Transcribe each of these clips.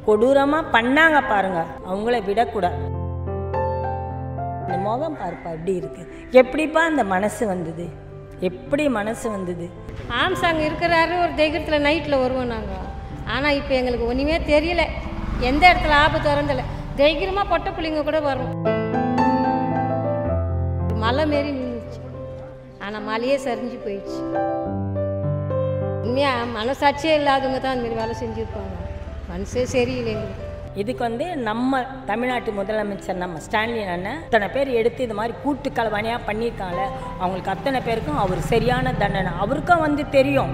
கொடூரமாக பண்ணாங்க பாருங்க அவங்கள விடக்கூடாது இந்த முகம் பார்ப்பா எப்படி இருக்கு எப்படிப்பா அந்த மனசு வந்தது எப்படி மனசு வந்தது ஆம்சாங் இருக்கிறாரு ஒரு தைரியத்தில் நைட்டில் வருவோம் நாங்கள் ஆனால் இப்போ எங்களுக்கு ஒன்றுமே தெரியல எந்த இடத்துல ஆபத்து வரதில்ல தைரியமாக பொட்டை பிள்ளைங்க கூட வரும் மலை மாரி நின்றுச்சு ஆனால் மலையே சரிஞ்சு போயிடுச்சு உண்மையாக மனசாட்சியே இல்லாதவங்க தான் அந்த மாதிரி வேலை செஞ்சுருப்பாங்க மனசே சரியில்லை எங்களுக்கு இதுக்கு வந்து நம்ம தமிழ்நாட்டு முதலமைச்சர் நம்ம ஸ்டான்லி அண்ணன் அத்தனை பேர் எடுத்து இது மாதிரி கூட்டு கலவாணியாக பண்ணியிருக்காங்கல்ல அவங்களுக்கு அத்தனை பேருக்கும் அவர் சரியான தண்டனை அவருக்கும் வந்து தெரியும்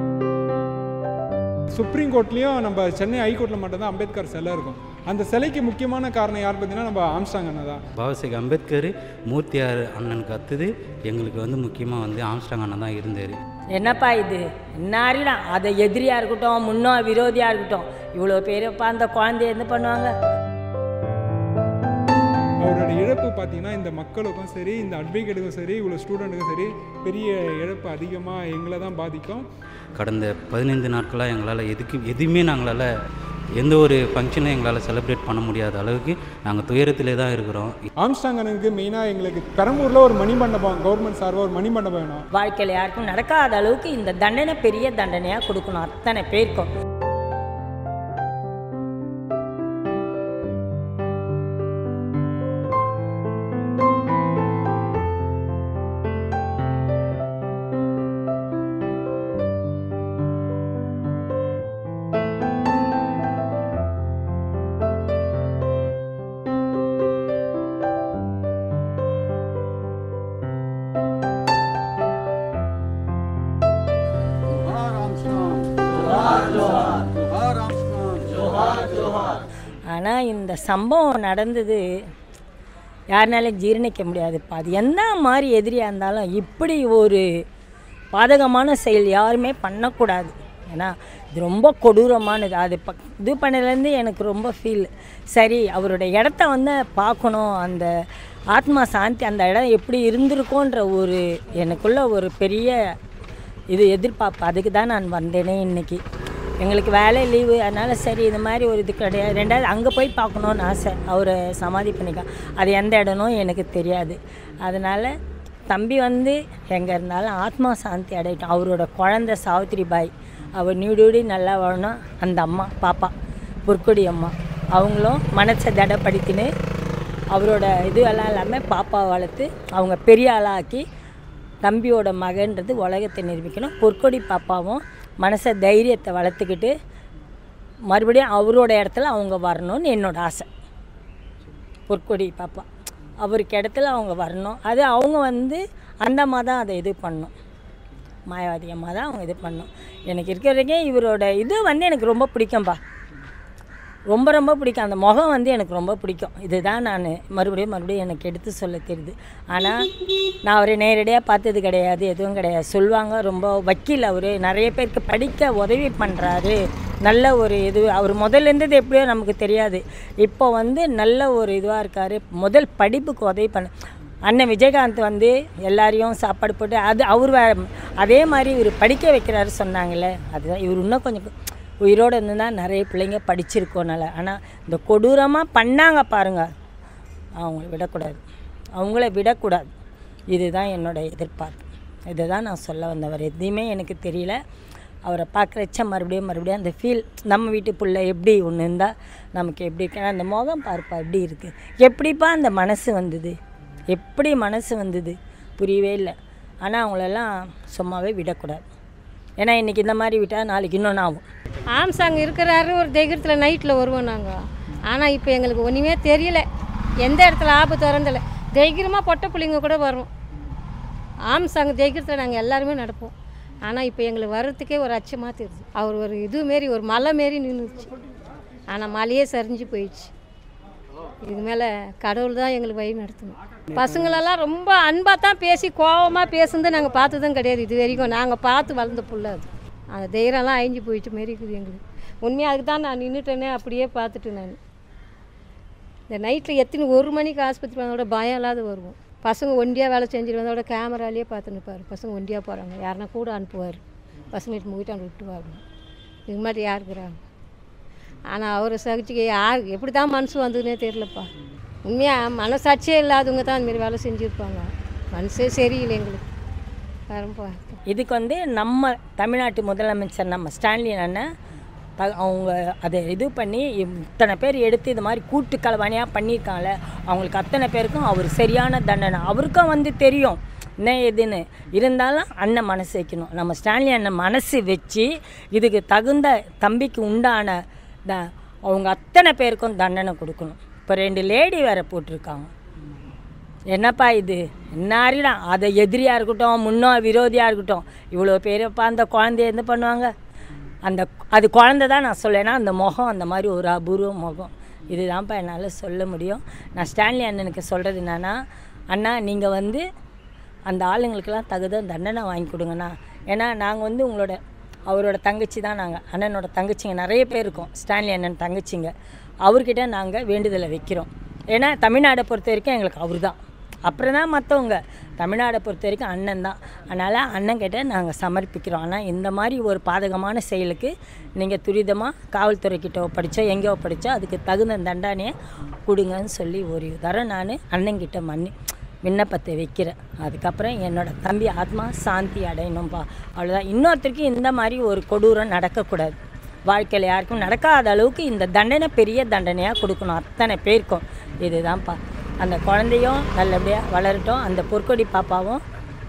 சுப்ரீம் கோர்ட்லேயும் நம்ம சென்னை ஹைகோர்ட்டில் மட்டும்தான் அம்பேத்கர் சிலை இருக்கும் அந்த சிலைக்கு முக்கியமான காரணம் யார் பார்த்தீங்கன்னா நம்ம ஆம்ஸ்டாங் அண்ணன் தான் பாபாசாஹேப் அம்பேத்கர் மூர்த்தியார் அண்ணனுக்கு அடுத்தது எங்களுக்கு வந்து முக்கியமாக வந்து ஆம்ஸ்டாங் அண்ணன் தான் இருந்தார் என்னப்பா இது இன்னாரிடா அதை எதிரியாக இருக்கட்டும் முன்னோ விரோதியாக இருக்கட்டும் இவ்வளோ பேரப்பா அந்த குழந்தைய என்ன பண்ணுவாங்க அவரோட இழப்பு பார்த்தீங்கன்னா இந்த மக்களுக்கும் சரி இந்த அட்வொகேட்டுக்கும் சரி இவ்வளோ ஸ்டூடெண்ட்டுக்கும் சரி பெரிய இழப்பு அதிகமாக எங்களை தான் பாதிக்கும் கடந்த பதினைந்து நாட்களாக எங்களால் எதுக்கு எதுவுமே நாங்களால் எந்த ஒரு ஃபங்க்ஷனையும் எங்களால் செலிப்ரேட் பண்ண முடியாத அளவுக்கு நாங்கள் துயரத்திலே தான் இருக்கிறோம் ஆம்ஸ்டாங் அண்ணனுக்கு மெயினாக எங்களுக்கு பெரம்பூரில் ஒரு மணிமண்டபம் கவர்மெண்ட் சார்பாக ஒரு மணிமண்டபம் வேணும் வாழ்க்கையில் யாருக்கும் நடக்காத அளவுக்கு இந்த தண்டனை பெரிய தண்டனையாக கொடுக்கணும் அத்தனை பேருக்கும் ஆனால் இந்த சம்பவம் நடந்தது யாருனாலும் ஜீரணிக்க முடியாதுப்பா அது எந்த மாதிரி எதிரியாக இருந்தாலும் இப்படி ஒரு பாதகமான செயல் யாருமே பண்ணக்கூடாது ஏன்னா இது ரொம்ப கொடூரமானது அது ப இது பண்ணதுலேருந்து எனக்கு ரொம்ப ஃபீல் சரி அவரோட இடத்த வந்து பார்க்கணும் அந்த ஆத்மா சாந்தி அந்த இடம் எப்படி இருந்திருக்கோன்ற ஒரு எனக்குள்ள ஒரு பெரிய இது எதிர்பார்ப்பு அதுக்கு தான் நான் வந்தேனே இன்னைக்கு எங்களுக்கு வேலை லீவு அதனால் சரி இது மாதிரி ஒரு இது கிடையாது ரெண்டாவது அங்கே போய் பார்க்கணுன்னு ஆசை அவரை சமாதி பண்ணிக்க அது எந்த இடம்னும் எனக்கு தெரியாது அதனால் தம்பி வந்து எங்கே இருந்தாலும் ஆத்மா சாந்தி அடையட்டும் அவரோட குழந்த சாவித்திரி பாய் அவர் நீடூடி நல்லா வாழணும் அந்த அம்மா பாப்பா பொற்கொடி அம்மா அவங்களும் மனசை தடப்படுத்தின்னு அவரோட இது எல்லாம் இல்லாமல் பாப்பா வளர்த்து அவங்க பெரிய ஆளாக்கி தம்பியோட மகன்றது உலகத்தை நிரூபிக்கணும் பொற்கொடி பாப்பாவும் மனசை தைரியத்தை வளர்த்துக்கிட்டு மறுபடியும் அவரோட இடத்துல அவங்க வரணும்னு என்னோட ஆசை பொற்கொடி பாப்பா அவருக்கு இடத்துல அவங்க வரணும் அது அவங்க வந்து அந்த அம்மா தான் அதை இது பண்ணணும் மாயாவதி அம்மா தான் அவங்க இது பண்ணணும் எனக்கு இருக்கிற வரைக்கும் இவரோட இது வந்து எனக்கு ரொம்ப பிடிக்கும்பா ரொம்ப ரொம்ப பிடிக்கும் அந்த முகம் வந்து எனக்கு ரொம்ப பிடிக்கும் இதுதான் நான் மறுபடியும் மறுபடியும் எனக்கு எடுத்து சொல்ல தெரியுது ஆனால் நான் அவரை நேரடியாக பார்த்தது கிடையாது எதுவும் கிடையாது சொல்லுவாங்க ரொம்ப வக்கீல் அவர் நிறைய பேருக்கு படிக்க உதவி பண்ணுறாரு நல்ல ஒரு இது அவர் முதல்ல இருந்தது எப்படியோ நமக்கு தெரியாது இப்போ வந்து நல்ல ஒரு இதுவாக இருக்கார் முதல் படிப்புக்கு உதவி பண்ண அண்ணன் விஜயகாந்த் வந்து எல்லாரையும் சாப்பாடு போட்டு அது அவர் வே- அதே மாதிரி இவர் படிக்க வைக்கிறாரு சொன்னாங்கல்ல அதுதான் இவர் இன்னும் கொஞ்சம் உயிரோடு இருந்துன்னா நிறைய பிள்ளைங்க படிச்சிருக்கோனால ஆனால் இந்த கொடூரமாக பண்ணாங்க பாருங்க அவங்கள விடக்கூடாது அவங்கள விடக்கூடாது இதுதான் என்னோட எதிர்பார்ப்பு இதை தான் நான் சொல்ல வந்தவர் எதுவுமே எனக்கு தெரியல அவரை பார்க்குறச்ச மறுபடியும் மறுபடியும் அந்த ஃபீல் நம்ம வீட்டு பிள்ளை எப்படி ஒன்று இருந்தால் நமக்கு எப்படி இருக்கு ஆனா அந்த முகம் பார்ப்பா எப்படி இருக்குது எப்படிப்பா அந்த மனசு வந்தது எப்படி மனசு வந்தது புரியவே இல்லை ஆனால் அவங்களெல்லாம் சும்மாவே விடக்கூடாது ஏன்னா இன்றைக்கி இந்த மாதிரி விட்டால் நாளைக்கு இன்னொன்று ஆகும் ஆம்சாங் இருக்கிறாரு ஒரு தைரியத்தில் நைட்டில் வருவோம் நாங்கள் ஆனால் இப்போ எங்களுக்கு ஒன்றுமே தெரியல எந்த இடத்துல ஆபத்து வரதில்ல தைரியமாக பொட்டை பிள்ளைங்க கூட வரும் ஆம்சாங் தைரியத்தில் நாங்கள் எல்லாருமே நடப்போம் ஆனால் இப்போ எங்களுக்கு வர்றதுக்கே ஒரு அச்சமாக தெரியுது அவர் ஒரு இது மாரி ஒரு மலை மாரி நின்றுச்சு ஆனால் மலையே சரிஞ்சு போயிடுச்சு இது மேலே கடவுள் தான் எங்களுக்கு வழி நடத்தணும் பசங்களெல்லாம் ரொம்ப அன்பாக தான் பேசி கோவமாக பேசுனது நாங்கள் பார்த்ததும் கிடையாது இது வரைக்கும் நாங்கள் பார்த்து வளர்ந்த புள்ள அது அந்த தைரியம்லாம் அழிஞ்சு போயிடுச்சு மாரி இருக்குது எங்களுக்கு உண்மையாக அதுக்கு தான் நான் நின்றுட்டேனே அப்படியே பார்த்துட்டு நான் இந்த நைட்டில் எத்தனை ஒரு மணிக்கு ஆஸ்பத்திரி வந்தோட பயம் இல்லாத வருவோம் பசங்க ஒண்டியாக வேலை செஞ்சுட்டு வந்தோட கேமராலேயே பார்த்து நிற்பார் பசங்க ஒண்டியாக போகிறாங்க யாருன்னா கூட அனுப்புவார் பசங்க வீட்டு வீட்டாண்டு விட்டுவாங்க இது மாதிரி யார் இருக்கிறாங்க ஆனால் அவர் சகிச்சுக்க யார் எப்படி தான் மனசு வந்ததுன்னே தெரியலப்பா உண்மையாக மனசாட்சியே இல்லாதவங்க தான் அதுமாரி வேலை செஞ்சுருப்பாங்க மனசே சரியில்லை எங்களுக்கு வரப்பா இதுக்கு வந்து நம்ம தமிழ்நாட்டு முதலமைச்சர் நம்ம ஸ்டான்லி அண்ணன் த அவங்க அதை இது பண்ணி இத்தனை பேர் எடுத்து இது மாதிரி கூட்டு கலவாணியாக பண்ணியிருக்காங்கல்ல அவங்களுக்கு அத்தனை பேருக்கும் அவர் சரியான தண்டனை அவருக்கும் வந்து தெரியும் என்ன ஏதுன்னு இருந்தாலும் அண்ணன் மனசு வைக்கணும் நம்ம ஸ்டான்லி அண்ணன் மனசு வச்சு இதுக்கு தகுந்த தம்பிக்கு உண்டான த அவங்க அத்தனை பேருக்கும் தண்டனை கொடுக்கணும் இப்போ ரெண்டு லேடி வேற போட்டிருக்காங்க என்னப்பா இது என்னாரிடா அதை எதிரியாக இருக்கட்டும் முன்னோ விரோதியாக இருக்கட்டும் இவ்வளோ பேரப்பா அந்த குழந்தைய என்ன பண்ணுவாங்க அந்த அது குழந்தை தான் நான் சொல்லேன்னா அந்த முகம் அந்த மாதிரி ஒரு அபூர்வ முகம் இதுதான்ப்பா என்னால் சொல்ல முடியும் நான் ஸ்டான்லி அண்ணனுக்கு சொல்கிறது என்னன்னா அண்ணா நீங்கள் வந்து அந்த ஆளுங்களுக்கெல்லாம் தகுந்த தண்டனை வாங்கி கொடுங்கண்ணா ஏன்னா நாங்கள் வந்து உங்களோட அவரோட தங்கச்சி தான் நாங்கள் அண்ணனோட தங்கச்சிங்க நிறைய பேர் இருக்கோம் ஸ்டான்லி அண்ணன் தங்கச்சிங்க அவர்கிட்ட நாங்கள் வேண்டுதலை வைக்கிறோம் ஏன்னா தமிழ்நாடை பொறுத்த வரைக்கும் எங்களுக்கு அவர் தான் அப்புறம் தான் மற்றவங்க தமிழ்நாடை பொறுத்த வரைக்கும் அண்ணன் தான் அதனால் அண்ணன் கிட்ட நாங்கள் சமர்ப்பிக்கிறோம் ஆனால் இந்த மாதிரி ஒரு பாதகமான செயலுக்கு நீங்கள் துரிதமாக காவல்துறைக்கிட்ட ஒப்படைச்சோ எங்கே ஒப்படைச்சோ அதுக்கு தகுந்த தண்டனையை கொடுங்கன்னு சொல்லி ஒரு தரம் நான் அண்ணன்கிட்ட மன்னி விண்ணப்பத்தை வைக்கிறேன் அதுக்கப்புறம் என்னோட தம்பி ஆத்மா சாந்தி அடையணும்ப்பா அவ்வளோதான் இன்னொருத்தருக்கு இந்த மாதிரி ஒரு கொடூரம் நடக்கக்கூடாது வாழ்க்கையில் யாருக்கும் நடக்காத அளவுக்கு இந்த தண்டனை பெரிய தண்டனையாக கொடுக்கணும் அத்தனை பேருக்கும் இதுதான்ப்பா அந்த குழந்தையும் நல்லபடியாக வளரட்டும் அந்த பொற்கொடி பாப்பாவும்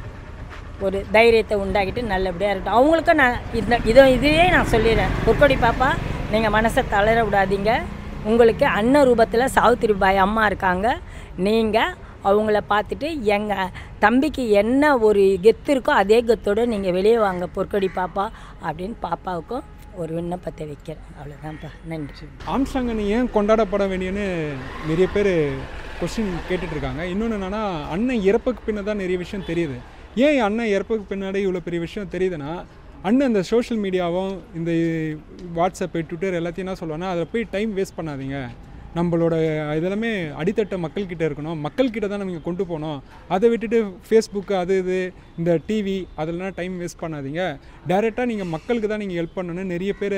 ஒரு தைரியத்தை உண்டாக்கிட்டு நல்லபடியாக இருக்கட்டும் அவங்களுக்கும் நான் இந்த இதை இதையே நான் சொல்லிடுறேன் பொற்கொடி பாப்பா நீங்கள் மனசை தளர விடாதீங்க உங்களுக்கு அன்ன ரூபத்தில் சாவித்திரி பாய் அம்மா இருக்காங்க நீங்கள் அவங்கள பார்த்துட்டு எங்கள் தம்பிக்கு என்ன ஒரு கெத்து இருக்கோ அதே கெத்தோடு நீங்கள் வெளியே வாங்க பொற்கொடி பாப்பா அப்படின்னு பாப்பாவுக்கும் ஒரு விண்ணப்பத்தை வைக்கிறேன் அவ்வளோதான்ப்பா நன்றி ஆம்ஸ்டாங்கனை ஏன் கொண்டாடப்பட வேண்டியன்னு நிறைய பேர் கொஸ்டின் கேட்டுட்ருக்காங்க இன்னொன்று என்னென்னா அண்ணன் இறப்புக்கு பின்ன தான் நிறைய விஷயம் தெரியுது ஏன் அண்ணன் இறப்புக்கு பின்னாடி இவ்வளோ பெரிய விஷயம் தெரியுதுன்னா அண்ணன் இந்த சோஷியல் மீடியாவும் இந்த வாட்ஸ்அப்பு ட்விட்டர் எல்லாத்தையும் என்ன சொல்லுவாங்கன்னா அதில் போய் டைம் வேஸ்ட் பண்ணாதீங்க நம்மளோட இதெல்லாமே அடித்தட்ட மக்கள்கிட்ட இருக்கணும் மக்கள்கிட்ட தான் நம்ம கொண்டு போகணும் அதை விட்டுட்டு ஃபேஸ்புக்கு அது இது இந்த டிவி அதெல்லாம் டைம் வேஸ்ட் பண்ணாதீங்க டைரெக்டாக நீங்கள் மக்களுக்கு தான் நீங்கள் ஹெல்ப் பண்ணணும்னு நிறைய பேர்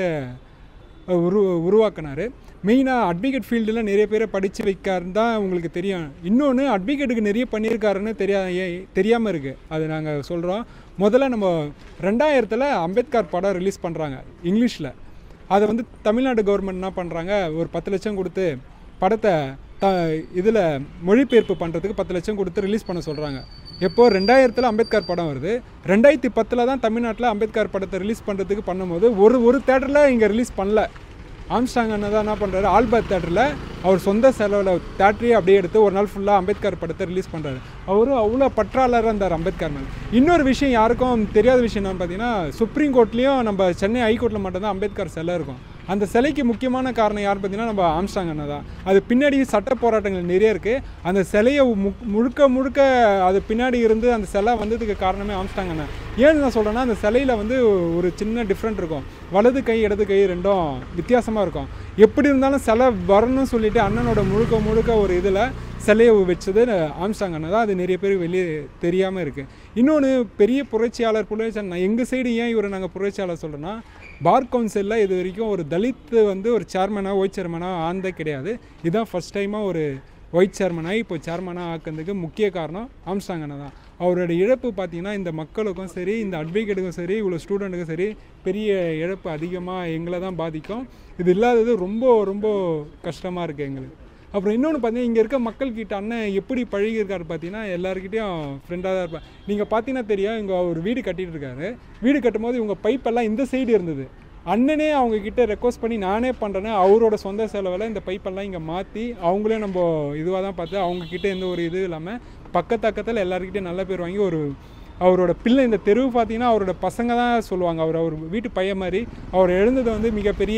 உரு உருவாக்குனார் மெயினாக அட்வொகேட் ஃபீல்டில் நிறைய பேரை படித்து வைக்காருன்னு தான் உங்களுக்கு தெரியும் இன்னொன்று அட்வொகேட்டுக்கு நிறைய பண்ணியிருக்காருன்னு தெரியா தெரியாமல் இருக்குது அது நாங்கள் சொல்கிறோம் முதல்ல நம்ம ரெண்டாயிரத்தில் அம்பேத்கர் படம் ரிலீஸ் பண்ணுறாங்க இங்கிலீஷில் அதை வந்து தமிழ்நாடு கவர்மெண்ட் என்ன பண்ணுறாங்க ஒரு பத்து லட்சம் கொடுத்து படத்தை த இதில் மொழிபெயர்ப்பு பண்ணுறதுக்கு பத்து லட்சம் கொடுத்து ரிலீஸ் பண்ண சொல்கிறாங்க எப்போ ரெண்டாயிரத்தில் அம்பேத்கர் படம் வருது ரெண்டாயிரத்தி பத்தில் தான் தமிழ்நாட்டில் அம்பேத்கர் படத்தை ரிலீஸ் பண்ணுறதுக்கு பண்ணும்போது ஒரு ஒரு தேட்டரில் இங்கே ரிலீஸ் பண்ணல ஆம்ஸ்டாங் அண்ணன் தான் என்ன பண்ணுறாரு ஆல்பர்ட் தேட்டரில் அவர் சொந்த செலவில் தேட்டரையே அப்படியே எடுத்து ஒரு நாள் ஃபுல்லாக அம்பேத்கர் படத்தை ரிலீஸ் பண்ணுறாரு அவரும் அவ்வளோ பற்றாளராக இருந்தார் அம்பேத்கர் மேலே இன்னொரு விஷயம் யாருக்கும் தெரியாத விஷயம் என்னன்னு பார்த்தீங்கன்னா சுப்ரீம் கோர்ட்லேயும் நம்ம சென்னை ஹைகோர்ட்டில் மட்டும்தான் அம்பேத்கர் சிலை இருக்கும் அந்த சிலைக்கு முக்கியமான காரணம் யார் பார்த்தீங்கன்னா நம்ம ஆம்ஸ்டாங் அண்ணன் தான் அது பின்னாடி சட்ட போராட்டங்கள் நிறைய இருக்குது அந்த சிலையை மு- முழுக்க முழுக்க அது பின்னாடி இருந்து அந்த சிலை வந்ததுக்கு காரணமே ஆம்ஸ்டாங் அண்ணன் ஏன்னு நான் சொல்கிறேன்னா அந்த சிலையில் வந்து ஒரு சின்ன டிஃப்ரெண்ட் இருக்கும் வலது கை இடது கை ரெண்டும் வித்தியாசமாக இருக்கும் எப்படி இருந்தாலும் சிலை வரணும்னு சொல்லிட்டு அண்ணனோட முழுக்க முழுக்க ஒரு இதில் சிலையை வச்சது ஆம்ஸ்டாங் அண்ணன் தான் அது நிறைய பேருக்கு வெளியே தெரியாமல் இருக்குது இன்னொன்று பெரிய புரட்சியாளர் புரட்சியாளர் நான் எங்கள் சைடு ஏன் இவரை நாங்கள் புரட்சியாளர் சொல்கிறோன்னா பார் கவுன்சிலில் இது வரைக்கும் ஒரு தலித் வந்து ஒரு சேர்மனாக ஒயிட் சேர்மனாக ஆனதே கிடையாது இதுதான் ஃபஸ்ட் டைமாக ஒரு ஒயிட் சேர்மனாக இப்போ சேர்மனாக ஆக்குறதுக்கு முக்கிய காரணம் ஆம்ஸ்டாங் அண்ணன் தான் அவரோட இழப்பு பார்த்தீங்கன்னா இந்த மக்களுக்கும் சரி இந்த அட்வொகேட்டுக்கும் சரி இவ்வளோ ஸ்டூடெண்ட்டுக்கும் சரி பெரிய இழப்பு அதிகமாக எங்களை தான் பாதிக்கும் இது இல்லாதது ரொம்ப ரொம்ப கஷ்டமாக இருக்குது எங்களுக்கு அப்புறம் இன்னொன்று பார்த்தீங்கன்னா இங்கே இருக்க மக்கள்கிட்ட அண்ணன் எப்படி பழகியிருக்காரு பார்த்தீங்கன்னா எல்லாருக்கிட்டையும் ஃப்ரெண்டாக தான் இருப்பார் நீங்கள் பார்த்தீங்கன்னா தெரியும் இங்கே ஒரு வீடு கட்டிட்டு இருக்காரு வீடு கட்டும்போது இவங்க பைப்பெல்லாம் இந்த சைடு இருந்தது அண்ணனே அவங்க கிட்ட ரெக்வஸ்ட் பண்ணி நானே பண்ணுறேன்னு அவரோட சொந்த செலவில் இந்த பைப்பெல்லாம் இங்கே மாற்றி அவங்களே நம்ம இதுவாக தான் பார்த்து அவங்க கிட்ட எந்த ஒரு இது இல்லாமல் பக்கத்தக்கத்தில் எல்லாருக்கிட்டையும் நல்ல பேர் வாங்கி ஒரு அவரோட பிள்ளை இந்த தெருவு பார்த்தீங்கன்னா அவரோட பசங்க தான் சொல்லுவாங்க அவர் அவர் வீட்டு பையன் மாதிரி அவர் எழுந்தது வந்து மிகப்பெரிய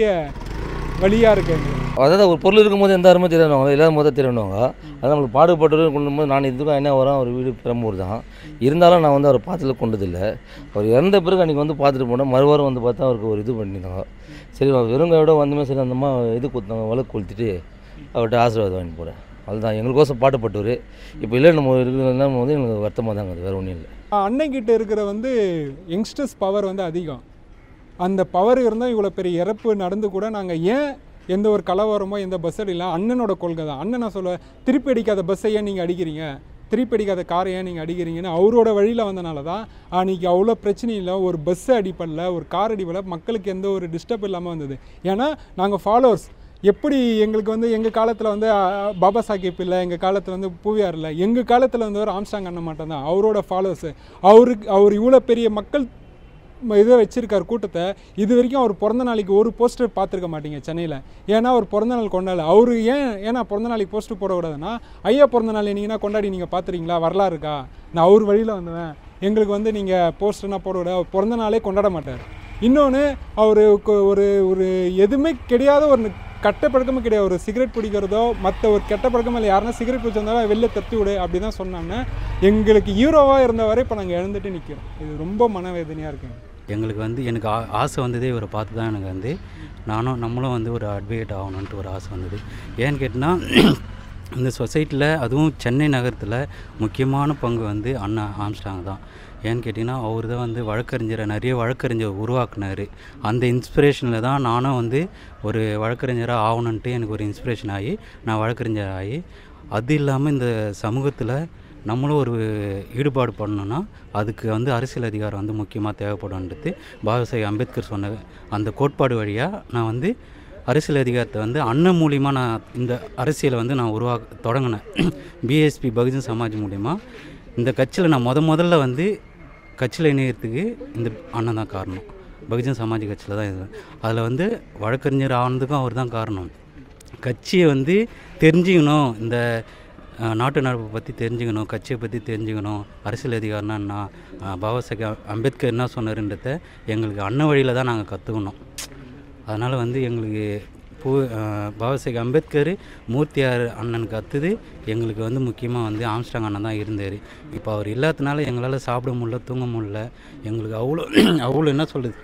வழியாக இருக்குது அதாவது ஒரு பொருள் இருக்கும்போது எந்த அருமை தெரியணுவாங்க இல்லாத போது தான் தெரியணுவாங்க அது நம்மளுக்கு பாடுபட்டு கொண்டும்போது நான் இதுக்கும் என்ன வரோம் அவர் வீடு பெரம்பூர் தான் இருந்தாலும் நான் வந்து அவரை பார்த்ததுல கொண்டதில்லை அவர் இறந்த பிறகு அன்றைக்கி வந்து பார்த்துட்டு போனேன் மறுவாரம் வந்து பார்த்தா அவருக்கு ஒரு இது பண்ணியிருந்தாங்க சரி அவர் வெறுங்கையோட வந்துமே சரி அந்த அம்மா இது கொடுத்தாங்க வழக்கு கொளுத்திட்டு அவர்கிட்ட ஆசீர்வாதம் வாங்கி போகிறேன் அதுதான் எங்களுக்கோசம் பாடுபட்டவர் இப்போ இல்லை நம்ம இருக்கிறதுனா வந்து எங்களுக்கு வருத்தமாக தாங்க அது வேறு ஒன்றும் இல்லை அண்ணன்கிட்ட இருக்கிற வந்து யங்ஸ்டர்ஸ் பவர் வந்து அதிகம் அந்த பவர் இருந்தால் இவ்வளோ பெரிய இறப்பு நடந்து கூட நாங்கள் ஏன் எந்த ஒரு கலவரமோ எந்த பஸ் அடியில அண்ணனோட கொள்கை தான் அண்ணன் நான் சொல்ல திருப்பி அடிக்காத பஸ்ஸை ஏன் நீங்கள் அடிக்கிறீங்க திருப்பி அடிக்காத காரை ஏன் நீங்கள் அடிக்கிறீங்கன்னு அவரோட வழியில் வந்தனால தான் அன்றைக்கி அவ்வளோ பிரச்சனை இல்லை ஒரு பஸ்ஸு அடிப்படல ஒரு கார் அடிப்படல மக்களுக்கு எந்த ஒரு டிஸ்டர்ப் இல்லாமல் வந்தது ஏன்னா நாங்கள் ஃபாலோவர்ஸ் எப்படி எங்களுக்கு வந்து எங்கள் காலத்தில் வந்து அ, அ, பாபா சாஹிப் இல்லை எங்கள் காலத்தில் வந்து பூவியார் இல்லை எங்கள் காலத்தில் வந்து ஒரு ஆம்ஸ்டாங் அண்ணன் மட்டும் தான் அவரோட ஃபாலோவர்ஸு அவருக்கு அவர் இவ்வளோ பெரிய மக்கள் ம- இதை வச்சிருக்கார் கூட்டத்தை இது வரைக்கும் அவர் பிறந்த நாளைக்கு ஒரு போஸ்டர் பார்த்துருக்க மாட்டீங்க சென்னையில் ஏன்னா அவர் பிறந்த நாள் கொண்டாடல அவர் ஏன் ஏன்னா பிறந்த நாளைக்கு போஸ்டர் போடக்கூடாதுன்னா ஐயா பிறந்த நாள் என்னீங்கன்னா கொண்டாடி நீங்கள் பார்த்துருக்கீங்களா வரலாறு இருக்கா நான் அவர் வழியில் வந்தவன் எங்களுக்கு வந்து நீங்கள் போஸ்டர்னா போடக்கூடாது அவர் பிறந்த நாளே கொண்டாட மாட்டார் இன்னொன்று அவர் ஒரு ஒரு எதுவுமே கிடையாத ஒரு கெட்ட பழக்கமும் கிடையாது ஒரு சிகரெட் பிடிக்கிறதோ மற்ற ஒரு கெட்ட பழக்கமும் இல்லை யாருன்னா சிகரெட் பிடிச்சிருந்தாலும் வெளில தட்டி விடு அப்படி தான் சொன்னாங்க எங்களுக்கு ஹீரோவாக இருந்த வரை இப்போ நாங்கள் இழந்துட்டு நிற்கிறோம் இது ரொம்ப மனவேதனையாக இருக்குங்க எங்களுக்கு வந்து எனக்கு ஆ- ஆசை வந்ததே இவரை பார்த்து தான் எனக்கு வந்து நானும் நம்மளும் வந்து ஒரு அட்வொகேட் ஆகணுன்ட்டு ஒரு ஆசை வந்தது ஏன்னு கேட்டினா இந்த சொசைட்டியில் அதுவும் சென்னை நகரத்தில் முக்கியமான பங்கு வந்து அண்ணா ஆம்ஸ்டாங் தான் ஏன்னு கேட்டிங்கன்னா அவர் தான் வந்து வழக்கறிஞரை நிறைய வழக்கறிஞர் உருவாக்குனார் அந்த இன்ஸ்பிரேஷனில் தான் நானும் வந்து ஒரு வழக்கறிஞராக ஆகணுன்ட்டு எனக்கு ஒரு இன்ஸ்பிரேஷன் ஆகி நான் வழக்கறிஞர் ஆகி அது இல்லாமல் இந்த சமூகத்தில் நம்மளும் ஒரு ஈடுபாடு பண்ணணும்னா அதுக்கு வந்து அரசியல் அதிகாரம் வந்து முக்கியமாக தேவைப்படும்ன்றது பாபாசாஹிப் அம்பேத்கர் சொன்ன அந்த கோட்பாடு வழியாக நான் வந்து அரசியல் அதிகாரத்தை வந்து அண்ணன் மூலிமா நான் இந்த அரசியலை வந்து நான் உருவாக்க தொடங்கினேன் பிஎஸ்பி பகுஜன் சமாஜ் மூலிமா இந்த கட்சியில் நான் முத முதல்ல வந்து கட்சியில் இணையறதுக்கு இந்த அண்ணன் தான் காரணம் பகுஜன் சமாஜ் கட்சியில் தான் இது அதில் வந்து வழக்கறிஞர் ஆனதுக்கும் அவர் தான் காரணம் கட்சியை வந்து தெரிஞ்சுக்கணும் இந்த அஹ், நாட்டு நடப்பை பற்றி தெரிஞ்சுக்கணும் கட்சியை பற்றி தெரிஞ்சுக்கணும் அரசியல் அதிகாரம்னா என்ன அஹ், பாபா சாஹேப் அம்பேத்கர் என்ன சொன்னாருன்றத எங்களுக்கு அண்ணன் வழியில் தான் நாங்கள் கற்றுக்கணும் அதனால் வந்து எங்களுக்கு பூ அஹ், பாபா சாஹேப் அம்பேத்கர் மூர்த்தியார் அண்ணனுக்கு அத்துது எங்களுக்கு வந்து முக்கியமாக வந்து ஆம்ஸ்டாங் அண்ணன் தான் இருந்தார் இப்போ அவர் இல்லாதனால எங்களால் சாப்பிட முடியல தூங்க முடியல எங்களுக்கு அவ்வளோ அவ்வளோ என்ன சொல்கிறது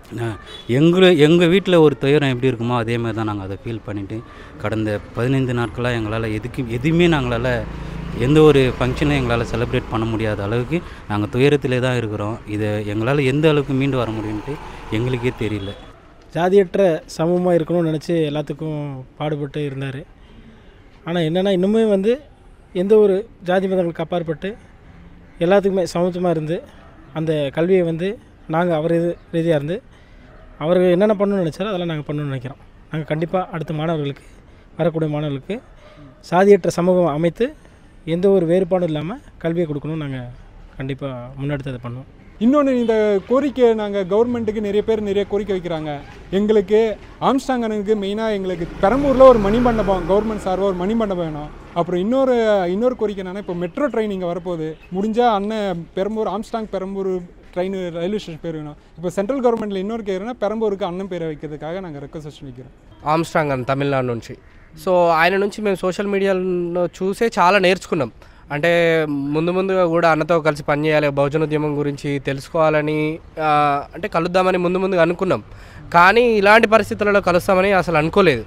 எங்களை எங்கள் வீட்டில் ஒரு துயரம் எப்படி இருக்குமோ அதே மாதிரி தான் நாங்கள் அதை ஃபீல் பண்ணிவிட்டு கடந்த பதினைந்து நாட்களாக எங்களால் எதுக்கு எதுவுமே நாங்களால் எந்த ஒரு ஃபங்க்ஷனையும் எங்களால் செலிப்ரேட் பண்ண முடியாத அளவுக்கு நாங்கள் துயரத்திலே தான் இருக்கிறோம் இதை எங்களால் எந்த அளவுக்கு மீண்டு வர முடியும்ட்டு எங்களுக்கே தெரியல ஜாதியற்ற சமமாக இருக்கணும்னு நினச்சி எல்லாத்துக்கும் பாடுபட்டு இருந்தார் ஆனால் என்னென்னா இன்னுமே வந்து எந்த ஒரு ஜாதி மதங்களுக்கு அப்பாற்பட்டு எல்லாத்துக்குமே சமத்துவமாக இருந்து அந்த கல்வியை வந்து நாங்கள் அவர் இது ரீதியாக இருந்து அவர் என்னென்ன பண்ணணும்னு நினச்சாரோ அதெல்லாம் நாங்கள் பண்ணணும்னு நினைக்கிறோம் நாங்கள் கண்டிப்பாக அடுத்த மாணவர்களுக்கு வரக்கூடிய மாணவர்களுக்கு சாதியற்ற சமூகம் அமைத்து எந்த ஒரு வேறுபாடும் இல்லாமல் கல்வியை கொடுக்கணும்னு நாங்கள் கண்டிப்பாக முன்னெடுத்து அதை பண்ணுவோம் இன்னொன்று இந்த கோரிக்கை நாங்கள் கவர்மெண்ட்டுக்கு நிறைய பேர் நிறைய கோரிக்கை வைக்கிறாங்க எங்களுக்கு ஆம்ஸ்டாங் அண்ணனுக்கு மெயினாக எங்களுக்கு பெரம்பூரில் ஒரு மணிமண்டபம் கவர்மெண்ட் சார்பாக ஒரு மணிமண்டபம் வேணும் அப்புறம் இன்னொரு இன்னொரு கோரிக்கை என்னன்னா இப்போ மெட்ரோ ட்ரெயின் இங்கே வரப்போகுது முடிஞ்சால் அண்ணன் Perambur Armstrong Perambur train railway station பேர் வேணும் இப்போ சென்ட்ரல் கவர்மெண்ட்டில் இன்னொரு கேட்குறேன்னா பெரம்பூருக்கு அண்ணன் பேரை வைக்கிறதுக்காக నాங்கள் రిక్వెస్ట్ வைக்கிறோம் ఆమ్స్ట్రాంగ్ అని తమిళనాడు నుంచి సో ఆయన నుంచి మేము సోషల్ మీడియాలో చూసే చాలా నేర్చుకున్నాం అంటే ముందు ముందుగా కూడా అన్నతో కలిసి పనిచేయాలి బహుజనోద్యమం గురించి తెలుసుకోవాలని ఆ, అంటే కలుద్దామని ముందు ముందుగా అనుకున్నాం కానీ ఇలాంటి పరిస్థితులలో కలుస్తామని అసలు అనుకోలేదు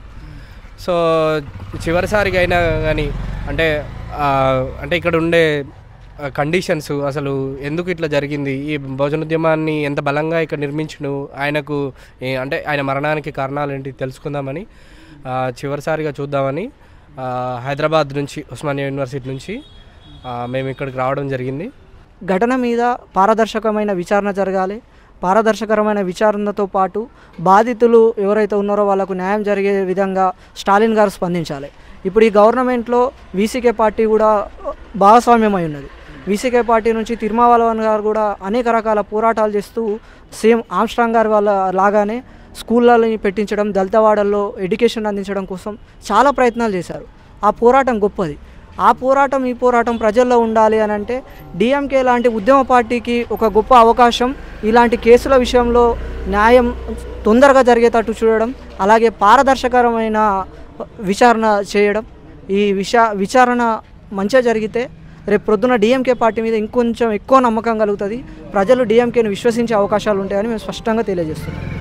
సో చివరిసారిగా అయినా కానీ అంటే ఆ, అంటే ఇక్కడ ఉండే కండిషన్స్ అసలు ఎందుకు ఇట్లా జరిగింది ఈ భోజనోద్యమాన్ని ఎంత బలంగా ఇక్కడ నిర్మించును ఆయనకు ఏ- అంటే ఆయన మరణానికి కారణాలు ఏంటి తెలుసుకుందామని ఆ, చివరిసారిగా చూద్దామని ఆ, హైదరాబాద్ నుంచి ఉస్మానియా యూనివర్సిటీ నుంచి ఆ, మేము ఇక్కడికి రావడం జరిగింది ఘటన మీద పారదర్శకమైన విచారణ జరగాలి పారదర్శకరమైన విచారణతో పాటు బాధితులు ఎవరైతే ఉన్నారో వాళ్ళకు న్యాయం జరిగే విధంగా స్టాలిన్ గారు స్పందించాలి ఇప్పుడు ఈ గవర్నమెంట్లో వీసీకే పార్టీ కూడా భాగస్వామ్యమై ఉన్నది వీసీకే పార్టీ నుంచి తిరుమావలవన్ గారు కూడా అనేక రకాల పోరాటాలు చేస్తూ సేమ్ ఆమ్స్ట్రాంగ్ గారి వాళ్ళ లాగానే స్కూళ్ళని పెట్టించడం దళితవాడల్లో ఎడ్యుకేషన్ అందించడం కోసం చాలా ప్రయత్నాలు చేశారు ఆ పోరాటం గొప్పది ఆ పోరాటం ఈ పోరాటం ప్రజల్లో ఉండాలి అని అంటే డిఎంకే లాంటి ఉద్యమ పార్టీకి ఒక గొప్ప అవకాశం ఇలాంటి కేసుల విషయంలో న్యాయం తొందరగా జరిగేటట్టు చూడడం అలాగే పారదర్శకరమైన విచారణ చేయడం ఈ విషా విచారణ మంచిగా జరిగితే రేపు ప్రొద్దున డిఎంకే పార్టీ మీద ఇంకొంచెం ఎక్కువ నమ్మకం కలుగుతుంది ప్రజలు డిఎంకేని విశ్వసించే అవకాశాలు ఉంటాయని మేము స్పష్టంగా తెలియజేస్తున్నాం